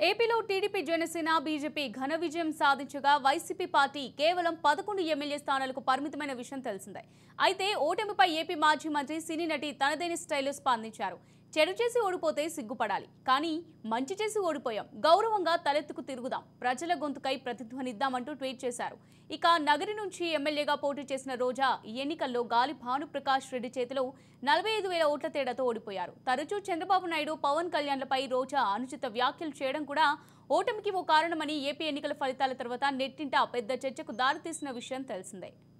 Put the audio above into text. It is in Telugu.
ఏపీలో టీడీపీ జనసేన బీజేపీ ఘన విజయం సాధించగా వైసీపీ పార్టీ కేవలం పదకొండు ఎమ్మెల్యే స్థానాలకు పరిమితమైన విషయం తెలిసిందే అయితే ఓటమిపై ఏపీ మాజీ మంత్రి సినీ నటి తనదైన స్టైల్లో స్పందించారు చెడు చేసి ఓడిపోతే సిగ్గుపడాలి కానీ మంచి చేసి ఓడిపోయాం గౌరవంగా తలెత్తుకు తిరుగుదాం ప్రజల గొంతుకై ప్రతిధ్వనిద్దామంటూ ట్వీట్ చేశారు ఇక నగరి నుంచి ఎమ్మెల్యేగా పోటీ చేసిన రోజా ఈ ఎన్నికల్లో గాలి భానుప్రకాష్ రెడ్డి చేతిలో నలభై ఐదు వేల ఓట్ల తేడాతో ఓడిపోయారు తరచూ చంద్రబాబు నాయుడు పవన్ కళ్యాణ్లపై రోజా అనుచిత వ్యాఖ్యలు చేయడం కూడా ఓటమికి ఓ కారణమని ఏపీ ఎన్నికల ఫలితాల తర్వాత నెట్టింట పెద్ద చర్చకు దారితీసిన విషయం తెలిసిందే